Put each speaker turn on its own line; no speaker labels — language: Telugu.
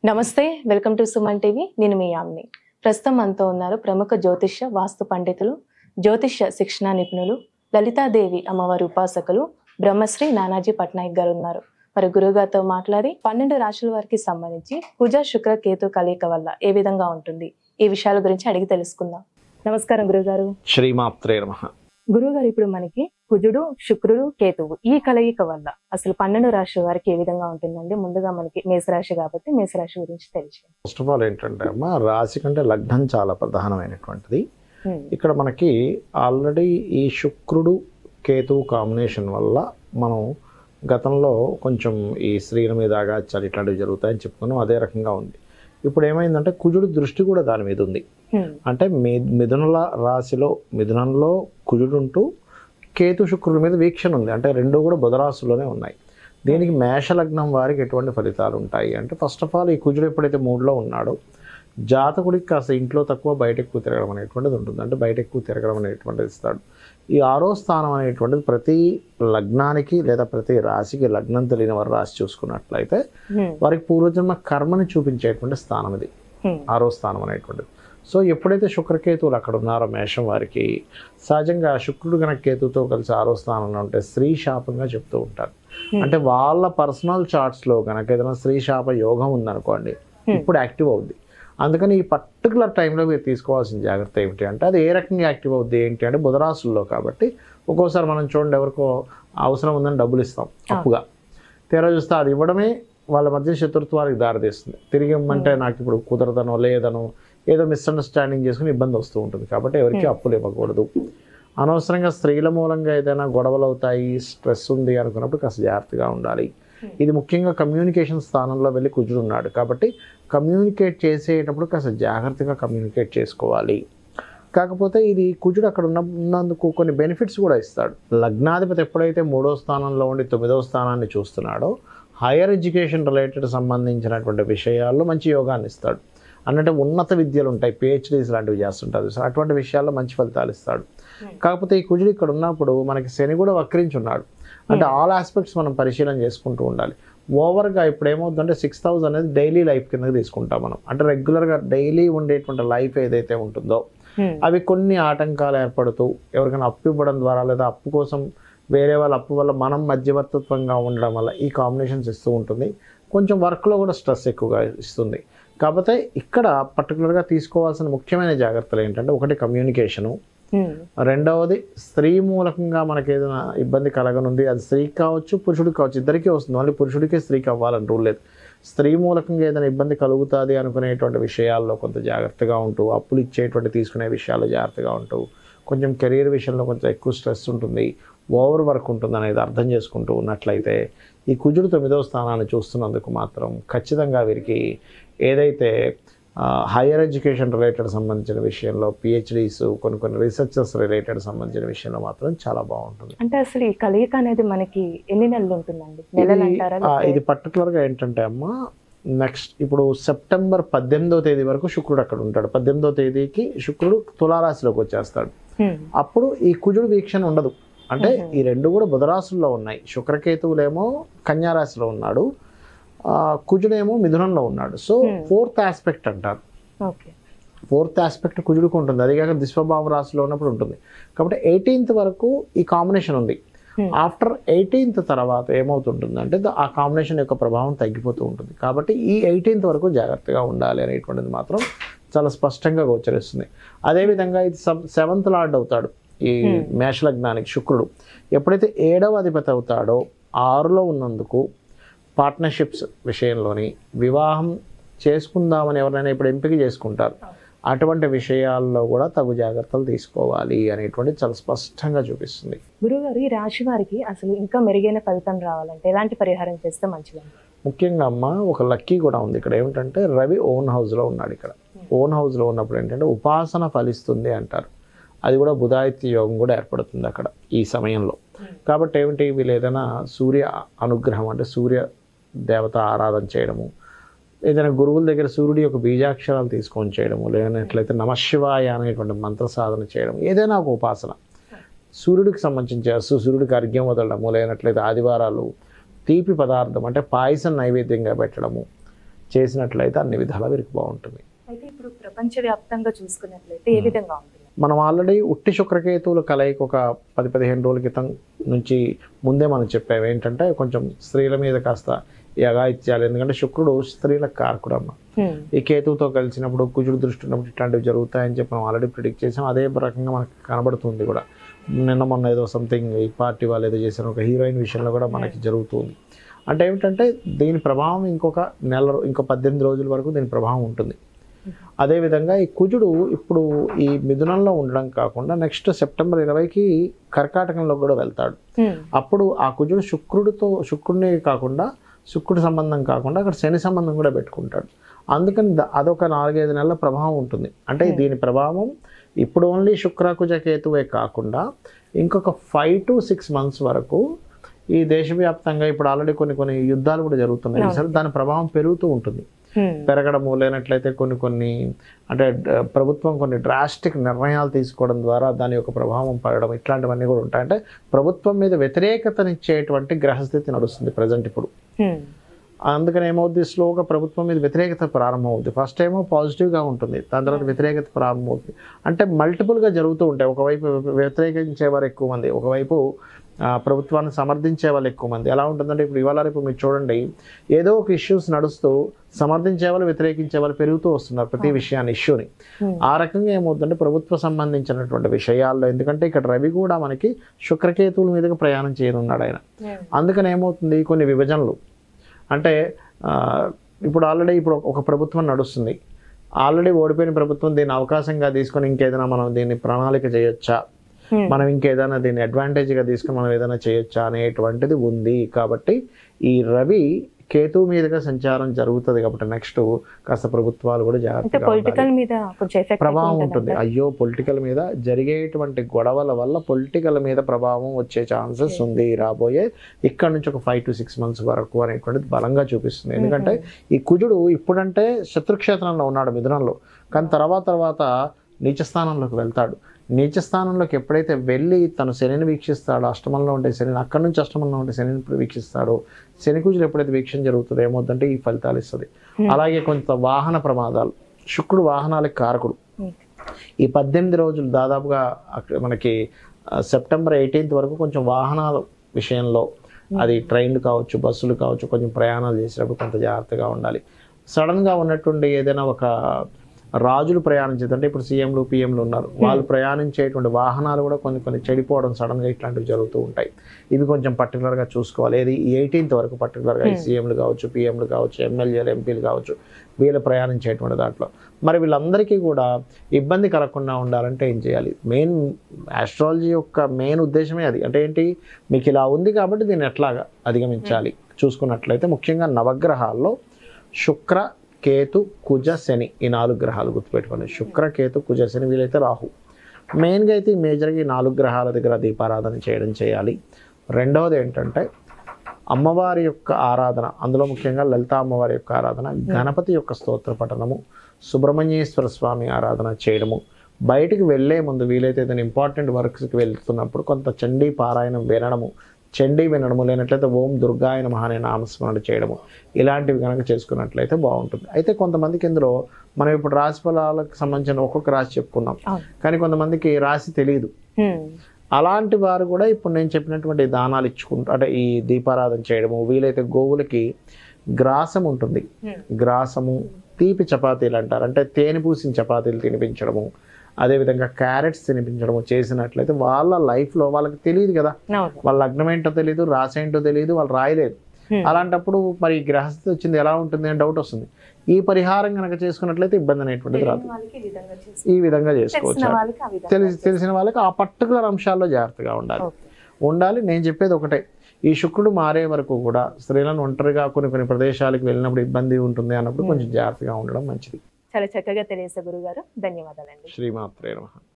నమస్తే వెల్కమ్ టు సుమన్ టీవీ నేను మీ యామ్ని ప్రస్తుతం మనతో ఉన్నారు ప్రముఖ జ్యోతిష్య వాస్తు పండితులు జ్యోతిష్య శిక్షణ నిపుణులు లలితాదేవి అమ్మవారి ఉపాసకులు బ్రహ్మశ్రీ నానాజీ పట్నాయక్ గారు ఉన్నారు మరి గురుగారితో మాట్లాడి పన్నెండు రాశుల వారికి సంబంధించి కుజ శుక్ర కేతు కలయిక వల్ల ఏ విధంగా ఉంటుంది ఈ విషయాల గురించి అడిగి తెలుసుకుందాం నమస్కారం గురుగారు
శ్రీమాత్రే నమ
గురుగారు ఇప్పుడు మనకి కుజుడు శుక్రుడు కేతువు ఈ కలయిక వల్ల అసలు పన్నెండు రాశుల వారికి ఏ విధంగా ఉంటుందండి ముందుగా మనకి మేషరాశి కాబట్టి మేషరాశి గురించి తెలియజేయండి
ఫస్ట్ ఆఫ్ ఆల్ ఏంటంటే అమ్మా రాశి కంటే లగ్నం చాలా ప్రధానమైనటువంటిది
హ్మ్.
ఇక్కడ మనకి ఆల్రెడీ ఈ శుక్రుడు కేతువు కాంబినేషన్ వల్ల మనం గతంలో కొంచెం ఈ స్త్రీల మీద ఆగాచాలు ఇట్లాంటివి జరుగుతాయని చెప్పుకున్నాం అదే రకంగా ఉంది ఇప్పుడు ఏమైందంటే కుజుడు దృష్టి కూడా దాని మీద ఉంది
హ్మ్.
అంటే మి మిథునుల రాశిలో మిథునంలో కుజుడు ఉంటూ కేతు శుక్రుల మీద వీక్షణ ఉంది అంటే రెండు కూడా బుధరాశుల్లోనే ఉన్నాయి దీనికి మేషలగ్నం వారికి ఎటువంటి ఫలితాలు ఉంటాయి అంటే ఫస్ట్ ఆఫ్ ఆల్ ఈ కుజుడు ఎప్పుడైతే మూడులో ఉన్నాడో జాతకుడికి కాస్త ఇంట్లో తక్కువ బయట ఎక్కువ తిరగడం అనేటువంటిది ఉంటుంది అంటే బయట ఎక్కువ తిరగడం అనేటువంటిది ఇస్తాడు ఈ ఆరో స్థానం అనేటువంటిది ప్రతి లగ్నానికి లేదా ప్రతి రాశికి లగ్నం తెలియని వారి రాశి చూసుకున్నట్లయితే
హ్మ్.
వారికి పూర్వజన్మ కర్మని చూపించేటువంటి స్థానం ఇది
హ్మ్.
ఆరో స్థానం అనేటువంటిది సో ఎప్పుడైతే శుక్రకేతువులు అక్కడ ఉన్నారో మేషం వారికి సహజంగా శుక్రుడు కనుక కేతుతో కలిసి ఆరో స్థానంలో ఉంటే స్త్రీ శాపంగా చెప్తూ ఉంటారు
Hmm.
అంటే వాళ్ళ పర్సనల్ చార్ట్స్లో కనుక ఏదైనా స్త్రీ శాప యోగం ఉందనుకోండి
Hmm.
ఇప్పుడు యాక్టివ్ అవుద్ది అందుకని ఈ పర్టికులర్ టైంలో మీరు తీసుకోవాల్సిన జాగ్రత్త ఏమిటి అంటే అది ఏ రకంగా యాక్టివ్ అవుద్ది ఏంటి అంటే బుధరాశుల్లో కాబట్టి ఒక్కోసారి మనం చూడండి ఎవరికో అవసరం ఉందని డబ్బులు ఇస్తాం అప్పుగా తీరా చూస్తే అది ఇవ్వడమే వాళ్ళ మధ్య శత్రుత్వానికి దారితీస్తుంది తిరిగి ఇమ్మంటే నాకు ఇప్పుడు కుదరదనో లేదనో ఏదో మిస్అండర్స్టాండింగ్ చేసుకుని ఇబ్బంది వస్తూ ఉంటుంది కాబట్టి ఎవరికి అప్పులు ఇవ్వకూడదు అనవసరంగా స్త్రీల మూలంగా ఏదైనా గొడవలు అవుతాయి స్ట్రెస్ ఉంది అనుకున్నప్పుడు కాస్త జాగ్రత్తగా ఉండాలి ఇది ముఖ్యంగా కమ్యూనికేషన్ స్థానంలో వెళ్ళి కుజుడు ఉన్నాడు కాబట్టి కమ్యూనికేట్ చేసేటప్పుడు కాస్త జాగ్రత్తగా కమ్యూనికేట్ చేసుకోవాలి కాకపోతే ఇది కుజుడు అక్కడ ఉన్న ఉన్నందుకు కొన్ని బెనిఫిట్స్ కూడా ఇస్తాడు లగ్నాధిపతి ఎప్పుడైతే మూడో స్థానంలో ఉండి తొమ్మిదవ స్థానాన్ని చూస్తున్నాడో హైయర్ ఎడ్యుకేషన్ రిలేటెడ్ సంబంధించినటువంటి విషయాల్లో మంచి యోగాన్ని ఇస్తాడు అన్నట్టు ఉన్నత విద్యలు ఉంటాయి పిహెచ్డీస్ లాంటివి చేస్తుంటారు సో అటువంటి విషయాల్లో మంచి ఫలితాలు ఇస్తాడు కాకపోతే ఈ కుజుడు ఇక్కడ ఉన్నప్పుడు మనకి శని కూడా వక్రించున్నాడు అంటే ఆల్ ఆస్పెక్ట్స్ మనం పరిశీలన చేసుకుంటూ ఉండాలి ఓవర్గా ఇప్పుడు ఏమవుతుందంటే సిక్స్ థౌసండ్ అనేది డైలీ లైఫ్ కిందకి తీసుకుంటాం మనం అంటే రెగ్యులర్గా డైలీ ఉండేటువంటి లైఫ్ ఏదైతే ఉంటుందో
హ్మ్.
అవి కొన్ని ఆటంకాలు ఏర్పడుతూ ఎవరికైనా అప్పు ఇవ్వడం ద్వారా లేదా అప్పు కోసం వేరే వాళ్ళ అప్పు వల్ల మనం మధ్యవర్తిత్వంగా ఉండడం వల్ల ఈ కాంబినేషన్స్ ఇస్తూ ఉంటుంది కొంచెం వర్క్లో కూడా స్ట్రెస్ ఎక్కువగా ఇస్తుంది కాకపోతే ఇక్కడ పర్టికులర్గా తీసుకోవాల్సిన ముఖ్యమైన జాగ్రత్తలు ఏంటంటే ఒకటి కమ్యూనికేషను
హ్మ్.
రెండవది స్త్రీ మూలకంగా మనకి ఏదైనా ఇబ్బంది కలగనుంది అది స్త్రీకి కావచ్చు పురుషుడికి కావచ్చు ఇద్దరికీ వస్తుంది మళ్ళీ పురుషుడికి స్త్రీకి అవ్వాలని రూల్ లేదు స్త్రీ మూలకంగా ఏదైనా ఇబ్బంది కలుగుతుంది అనుకునేటువంటి విషయాల్లో కొంత జాగ్రత్తగా ఉంటూ అప్పులు ఇచ్చేటువంటి తీసుకునే విషయాల్లో జాగ్రత్తగా ఉంటూ కొంచెం కెరీర్ విషయంలో కొంచెం ఎక్కువ స్ట్రెస్ ఉంటుంది ఓవర్ వర్క్ ఉంటుంది అనేది అర్థం చేసుకుంటూ ఉన్నట్లయితే ఈ కుజుడు తొమ్మిదవ స్థానాన్ని చూస్తున్నందుకు మాత్రం ఖచ్చితంగా వీరికి ఏదైతే హైయర్ ఎడ్యుకేషన్ రిలేటెడ్ సంబంధించిన విషయంలో పిహెచ్డీస్ కొన్ని కొన్ని రీసెర్చెస్ రిలేటెడ్ సంబంధించిన విషయంలో మాత్రం చాలా బాగుంటుంది
అంటే అసలు ఈ కలయిక అనేది మనకి ఎన్ని నెలలు ఉంటుందండి నెలలు
ఇది-
అంటారా
ఆ,
లేకపోతే-
ఇది పర్టికులర్గా ఏంటంటే అమ్మ నెక్స్ట్ ఇప్పుడు సెప్టెంబర్ పద్దెనిమిదో తేదీ వరకు శుక్రుడు అక్కడ ఉంటాడు పద్దెనిమిదో తేదీకి శుక్రుడు తులారాశిలోకి వచ్చేస్తాడు
హ్మ్.
అప్పుడు ఈ కుజుడు వీక్షణ ఉండదు అంటే ఈ రెండు కూడా బుధరాశుల్లో ఉన్నాయి శుక్రకేతువులేమో కన్యారాశిలో ఉన్నాడు ఆ, కుజుడేమో మిథునంలో ఉన్నాడు సో
Hmm.
ఫోర్త్ ఆస్పెక్ట్ అంటారు
ఓకే
ఫోర్త్ ఆస్పెక్ట్ కుజుడికి ఉంటుంది అది కాక దిశ్వభావ రాశిలో ఉన్నప్పుడు ఉంటుంది కాబట్టి ఎయిటీన్త్ వరకు ఈ కాంబినేషన్ ఉంది
Hmm.
ఆఫ్టర్ ఎయిటీన్త్ తర్వాత ఏమవుతుంటుంది అంటే ద- ఆ కాంబినేషన్ యొక్క ప్రభావం తగ్గిపోతూ ఉంటుంది కాబట్టి ఈ ఎయిటీన్త్ వరకు జాగ్రత్తగా ఉండాలి అనేటువంటిది మాత్రం చాలా స్పష్టంగా గోచరిస్తుంది అదేవిధంగా ఇది సబ్ సెవెంత్ లార్డ్ అవుతాడు ఈ మేషలగ్నానికి శుక్రుడు ఎప్పుడైతే ఏడవ అధిపతి అవుతాడో ఆరులో ఉన్నందుకు పార్ట్నర్షిప్స్ విషయంలోని వివాహం చేసుకుందామని ఎవరైనా ఇప్పుడు ఎంపిక చేసుకుంటారు అటువంటి విషయాల్లో కూడా తగు జాగ్రత్తలు తీసుకోవాలి అనేటువంటిది చాలా స్పష్టంగా చూపిస్తుంది
గురుగారు ఈ రాశి వారికి అసలు ఇంకా మెరుగైన ఫలితం రావాలంటే ఎలాంటి పరిహారం చేస్తే మంచిదండి
ముఖ్యంగా అమ్మ ఒక లక్కీ కూడా ఉంది ఇక్కడ ఏమిటంటే రవి ఓన్ హౌస్లో ఉన్నాడు ఇక్కడ ఓన్ హౌస్లో ఉన్నప్పుడు ఏంటంటే ఉపాసన ఫలిస్తుంది అంటారు అది కూడా బుధాయిత్య యోగం కూడా ఏర్పడుతుంది అక్కడ ఈ సమయంలో కాబట్టి ఏమిటి వీళ్ళు ఏదైనా సూర్య అనుగ్రహం అంటే సూర్య దేవత ఆరాధన చేయడము ఏదైనా గురువుల దగ్గర సూర్యుడి యొక్క బీజాక్షరాలు తీసుకొని చేయడము లేనట్లయితే నమశివాయ అనేటువంటి మంత్ర సాధన చేయడం ఏదైనా ఒక ఉపాసన సూర్యుడికి సంబంధించి సు- సూర్యుడికి అర్ఘ్యం వదలడము లేనట్లయితే ఆదివారాలు తీపి పదార్థం అంటే పాయసం నైవేద్యంగా పెట్టడము చేసినట్లయితే అన్ని విధాలా వీరికి బాగుంటుంది
అయితే ఇప్పుడు ప్రపంచవ్యాప్తంగా చూసుకున్నట్లయితే ఏ విధంగా ఉంటుంది
మనం ఆల్రెడీ ఉట్టి శుక్రకేతువుల కలయిక ఒక పది పదిహేను రోజుల క్రితం నుంచి ముందే మనం చెప్పాము ఏంటంటే కొంచెం స్త్రీల మీద కాస్త ఈ అఘాయిత్యాలు ఎందుకంటే శుక్రుడు స్త్రీలకు కారకుడు అమ్మ
హ్మ్.
ఈ కేతువుతో కలిసినప్పుడు కుజుడు దృష్టి ఉన్నప్పుడు ఇట్లాంటివి జరుగుతాయని చెప్పి మనం ఆల్రెడీ ప్రిడిక్ట్ చేసాం అదే రకంగా మనకు కనబడుతుంది కూడా నిన్న మొన్న ఏదో సంథింగ్ ఈ పార్టీ వాళ్ళు ఏదో చేశారు ఒక హీరోయిన్ విషయంలో కూడా మనకి జరుగుతుంది అంటే ఏమిటంటే దీని ప్రభావం ఇంకొక నెల రో- ఇంకో పద్దెనిమిది రోజుల వరకు దీని ప్రభావం ఉంటుంది అదేవిధంగా ఈ కుజుడు ఇప్పుడు ఈ మిథునంలో ఉండడం కాకుండా నెక్స్ట్ సెప్టెంబర్ ఇరవైకి కర్కాటకంలో కూడా వెళ్తాడు
హ్మ్.
అప్పుడు ఆ కుజుడు శుక్రుడితో శుక్రుడిని కాకుండా శుక్రుడి సంబంధం కాకుండా అక్కడ శని సంబంధం కూడా పెట్టుకుంటాడు అందుకని ద- అదొక నాలుగైదు నెలల ప్రభావం ఉంటుంది అంటే దీని ప్రభావం ఇప్పుడు ఓన్లీ శుక్రకుజ కేతువే కాకుండా ఇంకొక ఫైవ్ టు సిక్స్ మంత్స్ వరకు ఈ దేశవ్యాప్తంగా ఇప్పుడు ఆల్రెడీ కొన్ని కొన్ని యుద్ధాలు కూడా జరుగుతున్నాయి సరే దాని ప్రభావం పెరుగుతూ ఉంటుంది
హ్మ్.
పెరగడము లేనట్లయితే కొన్ని కొన్ని అంటే డ- ప్రభుత్వం కొన్ని డ్రాస్టిక్ నిర్ణయాలు తీసుకోవడం ద్వారా దాని యొక్క ప్రభావం పడడం ఇట్లాంటివన్నీ కూడా ఉంటాయి అంటే ప్రభుత్వం మీద వ్యతిరేకతనిచ్చేటువంటి గ్రహస్థితి నడుస్తుంది ప్రజెంట్ ఇప్పుడు
హ్మ్.
అందుకని ఏమవుద్ది స్లోగా ప్రభుత్వం మీద వ్యతిరేకత ప్రారంభమవుద్ది ఫస్ట్ ఏమో పాజిటివ్గా ఉంటుంది దాని తర్వాత వ్యతిరేకత ప్రారంభమవుతుంది అంటే మల్టిపుల్గా జరుగుతూ ఉంటాయి ఒకవైపు వ్యతిరేకించే వారు ఎక్కువ మంది ఒకవైపు ఆ, ప్రభుత్వాన్ని సమర్థించే వాళ్ళు ఎక్కువ మంది ఎలా ఉంటుందంటే ఇప్పుడు ఇవాళ రేపు మీరు చూడండి ఏదో ఒక ఇష్యూస్ నడుస్తూ సమర్థించే వాళ్ళు వ్యతిరేకించే వాళ్ళు పెరుగుతూ వస్తున్నారు ప్రతి విషయాన్ని ఇష్యూని
Hmm.
ఆ రకంగా ఏమవుతుందంటే ప్రభుత్వ సంబంధించినటువంటి విషయాల్లో ఎందుకంటే ఇక్కడ రవి కూడా మనకి శుక్రకేతువుల మీదుగా ప్రయాణం చేయనున్నాడు ఆయన
హ్మ్.
అందుకని ఏమవుతుంది కొన్ని విభజనలు అంటే ఆ, ఇప్పుడు ఆల్రెడీ ఇప్పుడు ఒక ప్రభుత్వం నడుస్తుంది ఆల్రెడీ ఓడిపోయిన ప్రభుత్వం దీన్ని అవకాశంగా తీసుకొని ఇంకేదైనా మనం దీన్ని ప్రణాళిక చేయొచ్చా
హ్మ్.
మనం ఇంకేదైనా దీన్ని అడ్వాంటేజ్గా తీసుకొని మనం ఏదైనా చేయొచ్చా అనేటువంటిది ఉంది కాబట్టి ఈ రవి కేతు మీదుగా సంచారం జరుగుతుంది కాబట్టి నెక్స్ట్ కాస్త ప్రభుత్వాలు కూడా
అంటే
జాగ్రత్తగా ఉండాలి.
పొలిటికల్ మీద కొంచెం ఎఫెక్ట్
ప్రభావం ఉంటుంది అయ్యో పొలిటికల్ మీద జరిగేటువంటి గొడవల వల్ల పొలిటికల్ మీద ప్రభావం వచ్చే ఛాన్సెస్ ఉంది రాబోయే ఇక్కడ నుంచి ఒక ఫైవ్ టు సిక్స్ మంత్స్ వరకు అనేటువంటిది బలంగా చూపిస్తుంది ఎందుకంటే ఈ కుజుడు ఇప్పుడంటే శత్రుక్షేత్రంలో ఉన్నాడు మిథునంలో కానీ తర్వాత తర్వాత నీచ స్థానంలోకి వెళ్తాడు నీచ స్థానంలోకి ఎప్పుడైతే వెళ్ళి తను శనిని వీక్షిస్తాడో అష్టమంలో ఉండే శనిని అక్కడి నుంచి అష్టమంలో ఉండే శనిని ఇప్పుడు వీక్షిస్తాడో శని కుజుడు ఎప్పుడైతే వీక్షణ జరుగుతుందో ఏమవుతుందంటే ఈ ఫలితాలు ఇస్తుంది అలాగే కొంత వాహన ప్రమాదాలు శుక్రుడు వాహనాలకు కారకుడు ఈ పద్దెనిమిది రోజులు దాదాపుగా అక్కడ మనకి ఆ, సెప్టెంబర్ ఎయిటీన్త్ వరకు కొంచెం వాహనాల విషయంలో అది ట్రైన్లు కావచ్చు బస్సులు కావచ్చు కొంచెం ప్రయాణాలు చేసేటప్పుడు కొంత జాగ్రత్తగా ఉండాలి సడన్గా ఉన్నటువంటి ఏదైనా ఒక రాజులు ప్రయాణించేది అంటే ఇప్పుడు సీఎంలు పిఎంలు ఉన్నారు వాళ్ళు ప్రయాణించేటువంటి వాహనాలు కూడా కొన్ని కొన్ని చెడిపోవడం సడన్గా ఇట్లాంటివి జరుగుతూ ఉంటాయి ఇవి కొంచెం పర్టికులర్గా చూసుకోవాలి ఏది ఎయిటీన్త్ వరకు పర్టికులర్గా ఈ సీఎంలు కావచ్చు పిఎంలు కావచ్చు ఎమ్మెల్యేలు ఎంపీలు కావచ్చు వీళ్ళు ప్రయాణించేటువంటి దాంట్లో మరి వీళ్ళందరికీ కూడా ఇబ్బంది కలగకుండా ఉండాలంటే ఏం చేయాలి మెయిన్ ఆస్ట్రాలజీ యొక్క మెయిన్ ఉద్దేశమే అది అంటే ఏంటి మీకు ఇలా ఉంది కాబట్టి దీన్ని ఎట్లాగా అధిగమించాలి చూసుకున్నట్లయితే ముఖ్యంగా నవగ్రహాల్లో శుక్ర కేతు కుజ శని ఈ నాలుగు గ్రహాలు గుర్తుపెట్టుకోండి శుక్ర కేతు కుజ శని వీలైతే రాహు మెయిన్గా అయితే ఈ మేజర్గా ఈ నాలుగు గ్రహాల దగ్గర దీపారాధన చేయడం చేయాలి రెండవది ఏంటంటే అమ్మవారి యొక్క ఆరాధన అందులో ముఖ్యంగా లలితా అమ్మవారి యొక్క ఆరాధన గణపతి యొక్క స్తోత్ర పఠనము సుబ్రహ్మణ్యేశ్వర స్వామి ఆరాధన చేయడము బయటికి వెళ్ళే ముందు వీలైతే ఏదైనా ఇంపార్టెంట్ వర్క్స్కి వెళ్తున్నప్పుడు కొంత చండీ పారాయణం వినడము చండీ వినడము లేనట్లయితే ఓం దుర్గాయ నమః అనే నామస్మరణ చేయడము ఇలాంటివి కనుక చేసుకున్నట్లయితే బాగుంటుంది అయితే కొంతమందికి ఇందులో మనం ఇప్పుడు రాశి ఫలాలకు సంబంధించిన ఒక్కొక్క రాశి చెప్పుకున్నాం
అవును.
కానీ కొంతమందికి రాశి తెలియదు
హ్మ్.
అలాంటి వారు కూడా ఇప్పుడు నేను చెప్పినటువంటి దానాలు ఇచ్చుకుంటూ అంటే ఈ దీపారాధన చేయడము వీలైతే గోవులకి గ్రాసం ఉంటుంది
హ్మ్.
గ్రాసము తీపి చపాతీలు అంటారు అంటే తేనె పూసిన చపాతీలు తినిపించడము అదేవిధంగా క్యారెట్స్ తినిపించడము చేసినట్లయితే వాళ్ళ లైఫ్లో వాళ్ళకి తెలియదు కదా
అవును
వాళ్ళ లగ్నం ఏంటో తెలియదు రాసి ఏంటో తెలియదు వాళ్ళు రాయలేదు
Hmm.
అలాంటప్పుడు మరి ఈ గ్రహస్థితి వచ్చింది ఎలా ఉంటుంది అని డౌట్ వస్తుంది ఈ పరిహారం కనుక చేసుకున్నట్లయితే ఇబ్బంది అనేటువంటిది రాదు
వాళ్ళకి ఈ విధంగా చేసి
ఈ విధంగా చేసుకోవచ్చు
తెలిసిన వాళ్ళకి ఆ విధంగా
తెలిసి తెలిసిన వాళ్ళకి ఆ పర్టికులర్ అంశాల్లో జాగ్రత్తగా ఉండాలి
ఓకే.
ఉండాలి నేను చెప్పేది ఒకటే ఈ శుక్రుడు మారే వరకు కూడా స్త్రీలను ఒంటరిగా కొన్ని కొన్ని ప్రదేశాలకు వెళ్ళినప్పుడు ఇబ్బంది ఉంటుంది అన్నప్పుడు కొంచెం జాగ్రత్తగా ఉండడం మంచిది
చాలా చక్కగా తెలియసే గురుగారు ధన్యవాదాలండి
శ్రీమాత్రే నమః